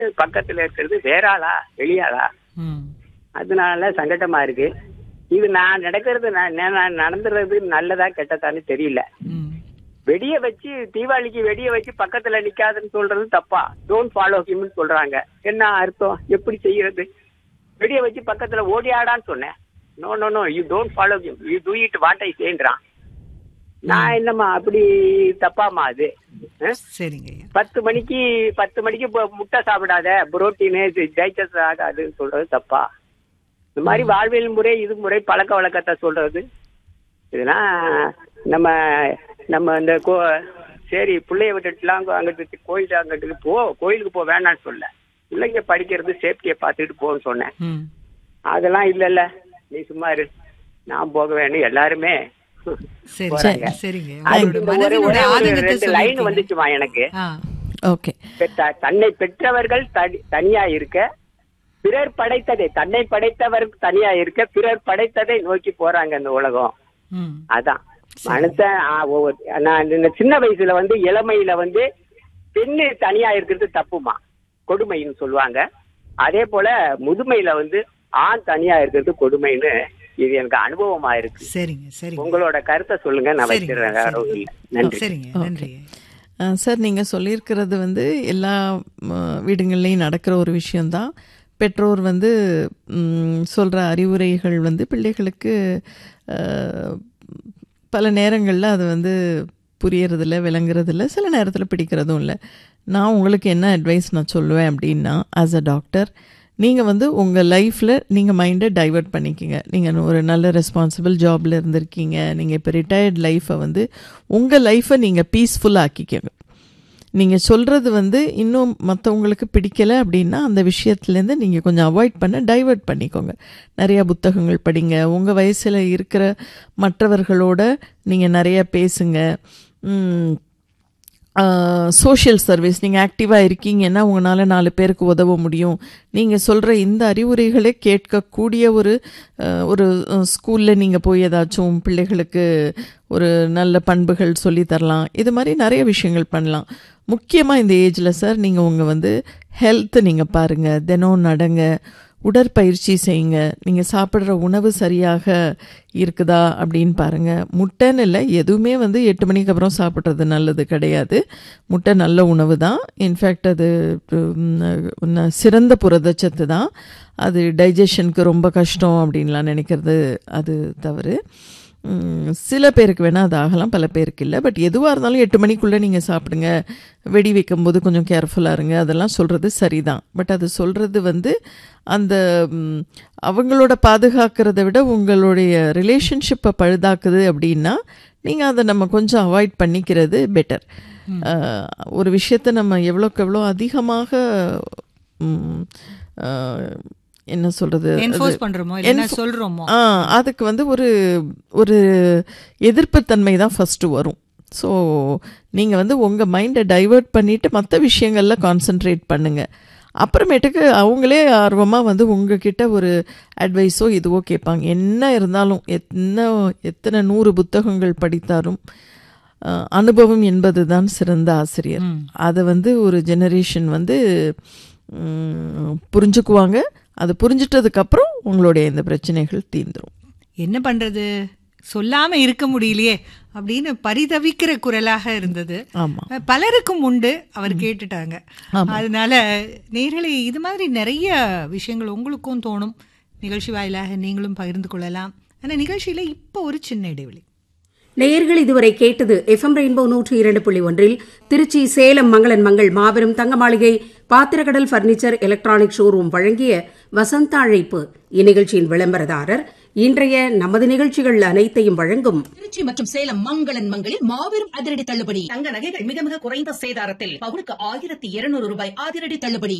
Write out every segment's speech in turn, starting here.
பக்கத்துல இருக்கிறது வேற ஆளா வெளியாளா ம் அதனால சங்கடமா இருக்கு இது நான் நடக்கிறது நான் நான் நடந்துறது நல்லதா கெட்டதான்னு தெரியல ம் வெடிய வச்சு தீபாவளிக்கு வெடிய வச்சு பக்கத்துல நிக்காதுன்னு சொல்றது தப்பா டோன்ட் ஃபாலோ ஹிம்னு சொல்றாங்க என்ன அர்த்தம் எப்படி செய்யறது வெடிய வச்சு பக்கத்துல ஓடியாடான்னு சொன்னேன் no no no you don't follow him you do it what I சேன்றான் நான் என்னம்மா அப்படி தப்பாமா அது அஹ்? சரிங்க ஐயா பத்து மணிக்கு பத்து மணிக்கு பு- முட்டை சாப்பிடாத புரோட்டீனு டைஜஸ்ட் ஆகாதுன்னு சொல்றது தப்பா இந்த மாதிரி வாழ்வியல் முறை இது முறை பழக்க வழக்கத்தை சொல்றது இதெல்லாம் நம்ம நம்ம இந்த கோ சரி பிள்ளைய விட்டுட்டுலாம் அங்கிட்டு கோயில் அங்கிட்டு போ கோயிலுக்கு போ வேணாம்னு சொல்ல பிள்ளைங்க படிக்கிறது சேஃப்டியை பார்த்துட்டு போன்னு சொன்னேன் ம் அதெல்லாம் இல்லைல்ல நீ சும்மா இரு நான் போக வேணும் எல்லாருமே சரி போறாங்க. சரிங்க அதுக்கு உங்களோட இந்த ஒரு- மனதினுடைய ஒரே ஒரு ஆதங்கத்தை ரெண்டு லைன் சொல்லியிருக்கீங்க. வந்துச்சுமா எனக்கு ஆ ஓகே பெற்ற- தன்னை பெற்றவர்கள் தனி- தனியா இருக்க பிறர் படைத்ததை தன்னை படைத்தவர் தனியா இருக்க பிறர் படைத்ததை நோக்கி போறாங்க இந்த உலகம் ம் அதான் மனுஷன் ஆ, ஒவ்வொரு- நான் இந்த சின்ன வயசுல வந்து இளமையில வந்து பெண்ணு தனியா இருக்கிறது தப்புமா கொடுமைன்னு சொல்லுவாங்க அதே போல முதுமையில வந்து ஆண் தனியா இருக்கிறது கொடுமைன்னு இது எனக்கு அனுபவமா இருக்கு சரிங்க சரிங்க உங்களோட கருத்தை சொல்லுங்க நான் சரிங்க, வச்சிடுறேன் வேற சரிங்க. ஒண்ணும் இல்ல. நன்றி சரிங்க நன்றி அஹ் சார் நீங்கள் சொல்லியிருக்கிறது வந்து எல்லா ம, வீடுங்கள்லையும் நடக்கிற ஒரு விஷயந்தான் பெற்றோர் வந்து சொல்கிற அறிவுரைகள் வந்து பிள்ளைகளுக்கு அஹ், பல நேரங்களில் அது வந்து புரியறதில்ல விளங்குறதில்ல சில நேரத்தில் பிடிக்கிறதும் இல்லை நான் உங்களுக்கு என்ன அட்வைஸ் நான் சொல்லுவேன் அப்படின்னா ஆஸ் அ டாக்டர் நீங்கள் வந்து உங்கள் லைஃப்பில் நீங்கள் மைண்டை டைவர்ட் பண்ணிக்கிங்க நீங்கள் ஒரு நல்ல ரெஸ்பான்சிபிள் ஜாபில் இருந்திருக்கீங்க நீங்கள் இப்போ ரிட்டையர்ட் லைஃப்பை வந்து உங்கள் லைஃப்பை நீங்கள் பீஸ்ஃபுல் ஆக்கிக்கங்க நீங்கள் சொல்கிறது வந்து இன்னும் மற்றவங்களுக்கு பிடிக்கலை அப்படின்னா அந்த விஷயத்துலேருந்து நீங்கள் கொஞ்சம் அவாய்ட் பண்ண டைவர்ட் பண்ணிக்கோங்க நிறையா புத்தகங்கள் படிங்க உங்கள் வயசில் இருக்கிற மற்றவர்களோட நீங்கள் நிறைய பேசுங்க சோஷியல் சர்வீஸ் நீங்கள் ஆக்டிவாக இருக்கீங்கன்னா உங்களால் நாலு பேருக்கு உதவ முடியும் நீங்கள் சொல்கிற இந்த அறிவுரைகளை கேட்கக்கூடிய ஒரு அஹ், ஒரு ஸ்கூலில் நீங்கள் போய் ஏதாச்சும் பிள்ளைகளுக்கு ஒரு நல்ல பண்புகள் சொல்லித் தரலாம் இது மாதிரி நிறைய விஷயங்கள் பண்ணலாம் முக்கியமாக இந்த ஏஜில் சார் நீங்கள் உங்கள் வந்து ஹெல்த்தை நீங்கள் பாருங்கள் தினம் நடங்க உடற்பயிற்சி செய்யுங்க நீங்கள் சாப்பிட்ற உணவு சரியாக இருக்குதா அப்படின்னு பாருங்கள் முட்டைன்னு இல்லை எதுவுமே வந்து எட்டு மணிக்கு அப்புறம் சாப்பிட்றது நல்லது கிடையாது முட்டை நல்ல உணவு தான் இன்ஃபேக்ட் அது உம், சிறந்த புரதச்சத்து தான் அது டைஜஷனுக்கு ரொம்ப கஷ்டம் அப்படின்லாம் நினைக்கிறது அது தவறு உம், சில பேருக்கு வேணால் அது ஆகலாம் பல பேருக்கு இல்லை பட் எதுவாக இருந்தாலும் எட்டு மணிக்குள்ளே நீங்கள் சாப்பிடுங்க வெடி வைக்கும்போது கொஞ்சம் கேர்ஃபுல்லாக இருங்க அதெல்லாம் சொல்கிறது சரிதான் பட் அது சொல்கிறது வந்து அந்த ம், அவங்களோட பாதுகாக்கிறத விட உங்களுடைய ரிலேஷன்ஷிப்பை பழுதாக்குது அப்படின்னா நீங்கள் அதை நம்ம கொஞ்சம் அவாய்ட் பண்ணிக்கிறது பெட்டர் ஒரு விஷயத்தை நம்ம எவ்வளோக்கு எவ்வளோ அதிகமாக ம், அஹ், என்ன சொல்கிறது என்ஃபோர்ஸ் பண்றோமோ இல்லைன்னா சொல்றோமோ ஆ அதுக்கு வந்து ஒரு ஒரு எதிர்ப்புத்தன்மை தான் ஃபஸ்ட்டு வரும் ஸோ நீங்கள் வந்து உங்கள் மைண்டை டைவர்ட் பண்ணிவிட்டு மற்ற விஷயங்களில் கான்சென்ட்ரேட் பண்ணுங்கள் அப்புறமேட்டுக்கு அவங்களே ஆர்வமாக வந்து உங்ககிட்ட ஒரு அட்வைஸோ இதுவோ கேட்பாங்க என்ன இருந்தாலும் என்ன எத்தனை நூறு புத்தகங்கள் படித்தாலும் அஹ், அனுபவம் என்பது தான் சிறந்த ஆசிரியர் அதை வந்து ஒரு ஜெனரேஷன் வந்து ம், புரிஞ்சுக்குவாங்க அது புரிஞ்சிட்டதுக்கப்புறம் உங்களுடைய இந்த பிரச்சனைகள் தீந்துரும் என்ன பண்றது சொல்லாம இருக்க முடியலையே அப்படின்னு பரிதவிக்கிற குரலாக இருந்தது ஆமாம் பலருக்கும் உண்டு அவர் கேட்டுட்டாங்க அதனால நேர்களே இது மாதிரி நிறைய விஷயங்கள் உங்களுக்கும் தோணும் நிகழ்ச்சி வாயிலாக நீங்களும் பகிர்ந்து கொள்ளலாம் ஆனா நிகழ்ச்சியில இப்போ ஒரு சின்ன இடைவெளி நேயர்கள் இதுவரை கேட்டது எஃப்எம் ரெயின்போ நூற்றி இரண்டு புள்ளி ஒன்றில் திருச்சி சேலம் மங்களன் மங்கள் மாபெரும் தங்க மாளிகை பாத்திரக்கடல் பர்னிச்சர் எலக்ட்ரானிக் ஷோரூம் வழங்கிய வசந்த அழைப்பு இந்நிகழ்ச்சியின் விளம்பரதாரர் இன்றைய நமது நிகழ்ச்சிகள் அனைத்தையும் வழங்கும் திருச்சி மற்றும் சேலம் மங்களன் மங்களில் மாபெரும் அதிரடி தள்ளுபடி தங்க நகைகள் மிக மிக குறைந்த சேதாரத்தில் பவுனுக்கு ஆயிரத்தி இருநூறு ரூபாய் அதிரடி தள்ளுபடி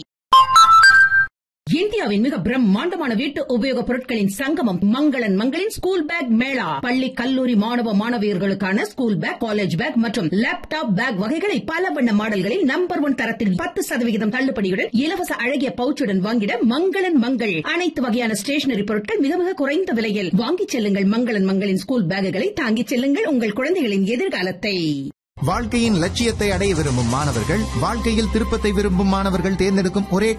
இந்தியாவின் மிக பிரம்மாண்டமான வீட்டு உபயோகப் பொருட்களின் சங்கமம் மங்களன் மங்களின் ஸ்கூல் பேக் மேளா பள்ளி கல்லூரி மாணவ மாணவியர்களுக்கான ஸ்கூல் பேக் காலேஜ் பேக் மற்றும் லேப்டாப் பேக் வகைகளை பல வண்ண மாடல்களில் நம்பர் ஒன் தரத்தில் பத்து சதவிகிதம் தள்ளுபடியுடன் இலவச அழகிய பவுச்சுடன் வாங்கிட மங்களன் மங்கள் அனைத்து வகையான ஸ்டேஷனரி பொருட்கள் மிக மிக குறைந்த விலையில் வாங்கிச் செல்லுங்கள் மங்களன் மங்களின் ஸ்கூல் பேக்குகளை தாங்கிச் செல்லுங்கள் உங்கள் குழந்தைகளின் எதிர்காலத்தை வாழ்க்கையின் லட்சியத்தை அடைய விரும்பும் மாணவர்கள் வாழ்க்கையில் திருப்பத்தை விரும்பும் மாணவர்கள் தேர்ந்தெடுக்கும் ஒரே